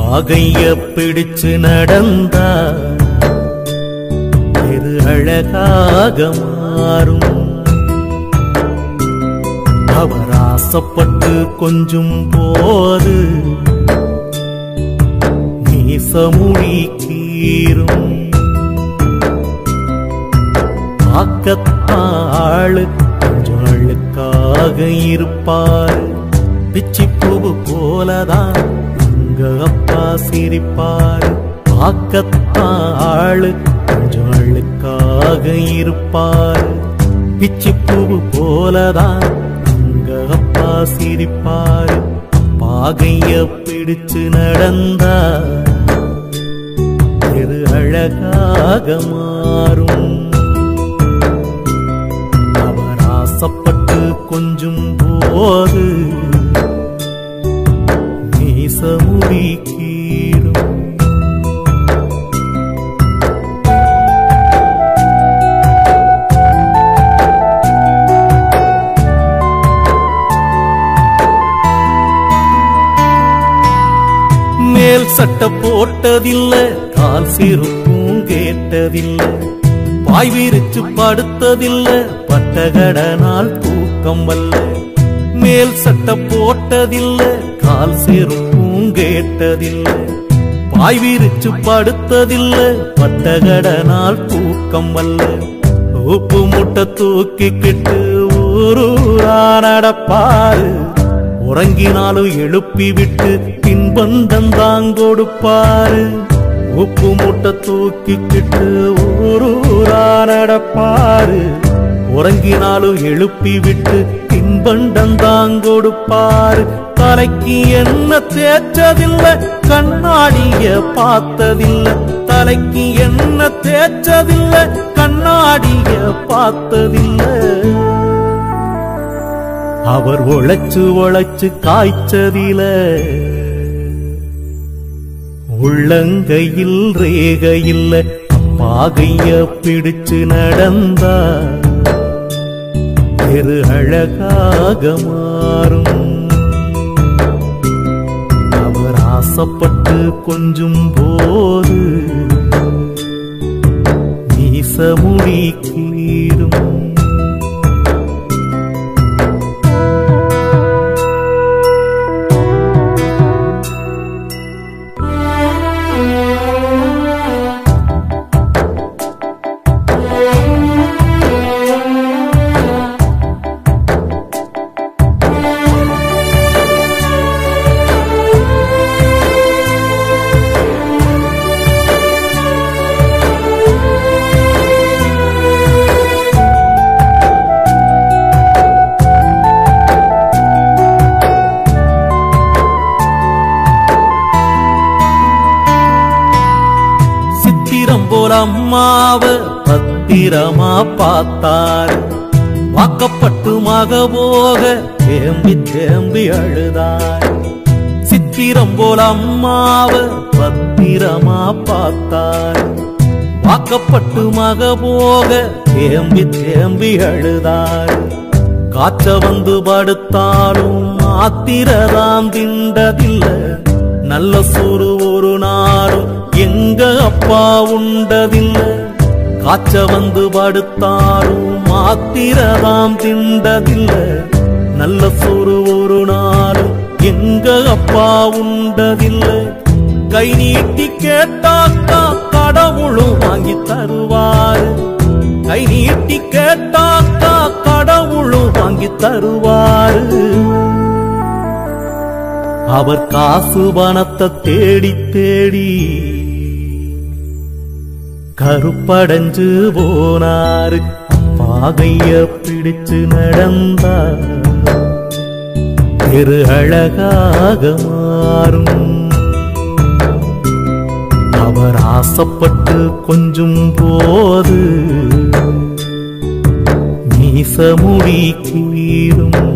பாகைய பிடிச்சு நடந்தா இது அழகாக மாறும் அவர் ஆசைப்பட்டு கொஞ்சும் போது மீசமுடி கீரும் பார்க்கத்தாளு கொஞ்சம் அழுக்காக இருப்பாரு பிச்சி பூவு போலதான் உங்க அப்பா சிரிப்பாரு பார்க்கத்தாளு கொஞ்சம் அழுக்காக இருப்பாரு பிச்சி பூவு போலதான் உங்க அப்பா சிரிப்பாரு பாகைய பிடிச்சு நடந்தா இது அழகாக மாறும் அவர் ஆசைப்பட்டு கொஞ்சும் போது மீசமுடி கீரும் மேல் சட்டை போட்டதில்ல கால் சிறுப்பும் கேட்டதில்ல பாய் விரிச்சு படுத்ததில்ல பட்டகடனால் தூக்கம் வல்ல மேல் சட்டை போட்டதில்ல கால் சிறுப்பும் கேட்டதில்ல பாய் விரிச்சு படுத்ததில்ல பட்டகடனால் தூக்கம் வல்ல உப்பு முட்டை தூக்கிக்கிட்டு ஊரூரா நடப்பாரு உறங்கினாலும் எழுப்பி விட்டு பின்பந்தம் தான் கொடுப்பாரு உப்பு மூட்டை தூக்கிக்கிட்டு ஊரூரா நடப்பாரு உறங்கினாலும் எழுப்பி விட்டு பின்பண்டம் தான் கொடுப்பாரு தலைக்கு என்ன தேய்ச்சதில்லை கண்ணாடிய பார்த்ததில்லை தலைக்கு என்ன தேய்ச்சதில்லை கண்ணாடிய பார்த்ததில்லை அவர் உழைச்சு உழைச்சு காய்ச்சதில உள்ளங்கையில் ரேகையில் பாகைய பிடிச்சு நடந்தா பெரு அழகாக மாறும் அவர் ஆசைப்பட்டு கொஞ்சும் போது மீசமுடி கீரும் சித்திரம் போல அம்மாவ பத்திரமா பார்த்தாரு வாக்கப்பட்டு மக போக தேம்பி தேம்பி அழுதார் சித்திரம் போல அம்மாவ பத்திரமா பார்த்தார் வாக்கப்பட்டு மக போக தேம்பி தேம்பி அழுதார் காய்ச்ச வந்து படுத்தாலும் ஆத்திரதாம் திண்டதில்லை நல்ல சோறு ஒரு நாளும் எங்க அப்பா உண்டதில்லை காய்ச்ச வந்து படுத்தாலும் மாத்திரதாம் திண்டதில்லை நல்ல சோறு ஒரு நாளும் எங்க அப்பா உண்டதில்லை கை நீட்டி கேட்டாக்கா கடவுளும் வாங்கி தருவாரு கை நீட்டி கேட்டாக்கா கடவுளும் வாங்கி தருவாரு அவர் காசு பணத்தை தேடி தேடி கருப்படைஞ்சு போனாரு பாகைய பிடிச்சு நடந்தார் பெரு அழகாக மாறும் அவர் ஆசைப்பட்டு கொஞ்சும் போது மீசமுடி கீரும்